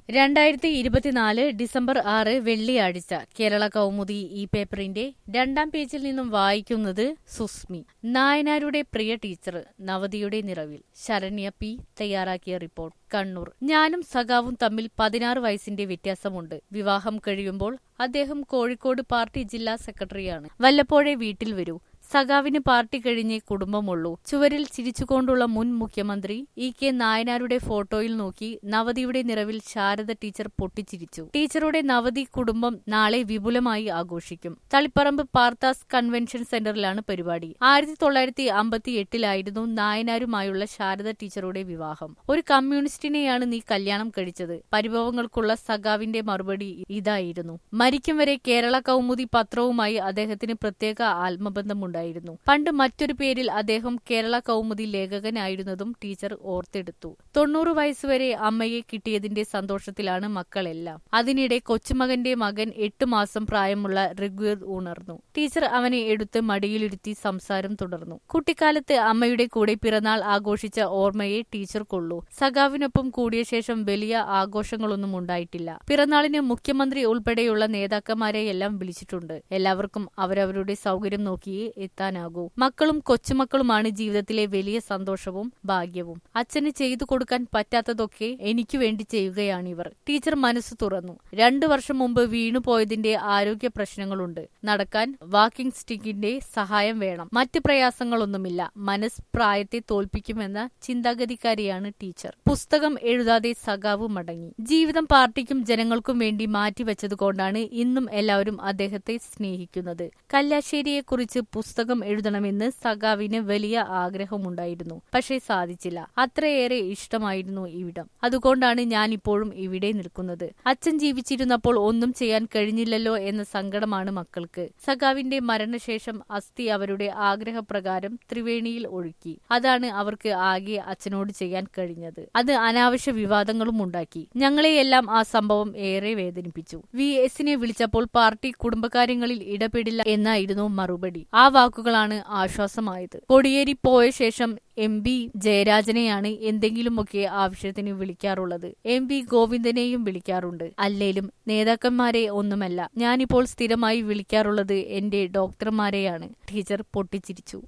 രണ്ടായിരത്തി ഇരുപത്തിനാല് ഡിസംബർ ആറ് വെള്ളിയാഴ്ച കേരള കൗമുദി ഈ പേപ്പറിന്റെ രണ്ടാം പേജിൽ നിന്നും വായിക്കുന്നത് സുസ്മി നായനാരുടെ പ്രിയ ടീച്ചർ നവതിയുടെ നിറവിൽ ശരണ്യ പി തയ്യാറാക്കിയ റിപ്പോർട്ട് കണ്ണൂർ ഞാനും സഖാവും തമ്മിൽ പതിനാറ് വയസ്സിന്റെ വ്യത്യാസമുണ്ട് വിവാഹം കഴിയുമ്പോൾ അദ്ദേഹം കോഴിക്കോട് പാർട്ടി ജില്ലാ സെക്രട്ടറിയാണ് വല്ലപ്പോഴേ വീട്ടിൽ വരൂ സഖാവിന് പാർട്ടി കഴിഞ്ഞേ കുടുംബമുള്ളൂ ചുവരിൽ ചിരിച്ചുകൊണ്ടുള്ള മുൻ മുഖ്യമന്ത്രി ഇ കെ നായനാരുടെ ഫോട്ടോയിൽ നോക്കി നവതിയുടെ നിറവിൽ ശാരദ ടീച്ചർ പൊട്ടിച്ചിരിച്ചു ടീച്ചറുടെ നവതി കുടുംബം നാളെ വിപുലമായി ആഘോഷിക്കും തളിപ്പറമ്പ് പാർത്താസ് കൺവെൻഷൻ സെന്ററിലാണ് പരിപാടി ആയിരത്തി തൊള്ളായിരത്തി അമ്പത്തി എട്ടിലായിരുന്നു നായനാരുമായുള്ള ശാരദ ടീച്ചറുടെ വിവാഹം ഒരു കമ്മ്യൂണിസ്റ്റിനെയാണ് നീ കല്യാണം കഴിച്ചത് പരിഭവങ്ങൾക്കുള്ള സഖാവിന്റെ മറുപടി ഇതായിരുന്നു മരിക്കും വരെ കേരള കൗമുദി പത്രവുമായി അദ്ദേഹത്തിന് പ്രത്യേക ആത്മബന്ധമുണ്ടായിരുന്നു പണ്ട് മറ്റൊരു പേരിൽ അദ്ദേഹം കേരള കൗമുദി ലേഖകനായിരുന്നതും ടീച്ചർ ഓർത്തെടുത്തു തൊണ്ണൂറ് വയസ്സുവരെ അമ്മയെ കിട്ടിയതിന്റെ സന്തോഷത്തിലാണ് മക്കളെല്ലാം അതിനിടെ കൊച്ചുമകന്റെ മകൻ എട്ട് മാസം പ്രായമുള്ള ഋഗ്വേദ് ഉണർന്നു ടീച്ചർ അവനെ എടുത്ത് മടിയിലിരുത്തി സംസാരം തുടർന്നു കുട്ടിക്കാലത്ത് അമ്മയുടെ കൂടെ പിറന്നാൾ ആഘോഷിച്ച ഓർമ്മയെ ടീച്ചർ കൊള്ളൂ സഖാവിനൊപ്പം കൂടിയ ശേഷം വലിയ ആഘോഷങ്ങളൊന്നും ഉണ്ടായിട്ടില്ല പിറന്നാളിന് മുഖ്യമന്ത്രി ഉൾപ്പെടെയുള്ള നേതാക്കന്മാരെയെല്ലാം വിളിച്ചിട്ടുണ്ട് എല്ലാവർക്കും അവരവരുടെ സൗകര്യം നോക്കിയേ എത്താനാകൂ മക്കളും കൊച്ചുമക്കളുമാണ് ജീവിതത്തിലെ വലിയ സന്തോഷവും ഭാഗ്യവും അച്ഛന് ചെയ്തു കൊടുക്കാൻ പറ്റാത്തതൊക്കെ എനിക്ക് വേണ്ടി ചെയ്യുകയാണിവർ ടീച്ചർ മനസ്സ് തുറന്നു രണ്ടു വർഷം മുമ്പ് വീണുപോയതിന്റെ ആരോഗ്യ പ്രശ്നങ്ങളുണ്ട് നടക്കാൻ വാക്കിംഗ് സ്റ്റിക്കിന്റെ സഹായം വേണം മറ്റ് പ്രയാസങ്ങളൊന്നുമില്ല മനസ് പ്രായത്തെ തോൽപ്പിക്കുമെന്ന ചിന്താഗതിക്കാരിയാണ് ടീച്ചർ പുസ്തകം എഴുതാതെ സഖാവ് മടങ്ങി ജീവിതം പാർട്ടിക്കും ജനങ്ങൾക്കും വേണ്ടി മാറ്റിവെച്ചതുകൊണ്ടാണ് ഇന്നും എല്ലാവരും അദ്ദേഹത്തെ സ്നേഹിക്കുന്നത് കല്ലാശ്ശേരിയെക്കുറിച്ച് പുസ്തകം എഴുതണമെന്ന് സഖാവിന് വലിയ ആഗ്രഹമുണ്ടായിരുന്നു പക്ഷേ സാധിച്ചില്ല അത്രയേറെ ഇഷ്ടമായിരുന്നു ഇവിടം അതുകൊണ്ടാണ് ഞാൻ ഇപ്പോഴും ഇവിടെ നിൽക്കുന്നത് അച്ഛൻ ജീവിച്ചിരുന്നപ്പോൾ ഒന്നും ചെയ്യാൻ കഴിഞ്ഞില്ലല്ലോ എന്ന സങ്കടമാണ് മക്കൾക്ക് സഖാവിന്റെ മരണശേഷം അസ്ഥി അവരുടെ ആഗ്രഹപ്രകാരം ത്രിവേണിയിൽ ഒഴുക്കി അതാണ് അവർക്ക് ആകെ അച്ഛനോട് ചെയ്യാൻ കഴിഞ്ഞത് അത് അനാവശ്യ വിവാദങ്ങളും ഉണ്ടാക്കി ഞങ്ങളെയെല്ലാം ആ സംഭവം ഏറെ വേദനിപ്പിച്ചു വി എസിനെ വിളിച്ചപ്പോൾ പാർട്ടി കുടുംബകാര്യങ്ങളിൽ ഇടപെടില്ല എന്നായിരുന്നു മറുപടി ആ വാക്കുകളാണ് ആശ്വാസമായത് കോടിയേരി പോയ ശേഷം എം പി ജയരാജനെയാണ് എന്തെങ്കിലുമൊക്കെ ആവശ്യത്തിന് വിളിക്കാറുള്ളത് എം പി ഗോവിന്ദനെയും വിളിക്കാറുണ്ട് അല്ലേലും നേതാക്കന്മാരെ ഒന്നുമല്ല ഞാനിപ്പോൾ സ്ഥിരമായി വിളിക്കാറുള്ളത് എന്റെ ഡോക്ടർമാരെയാണ് ടീച്ചർ പൊട്ടിച്ചിരിച്ചു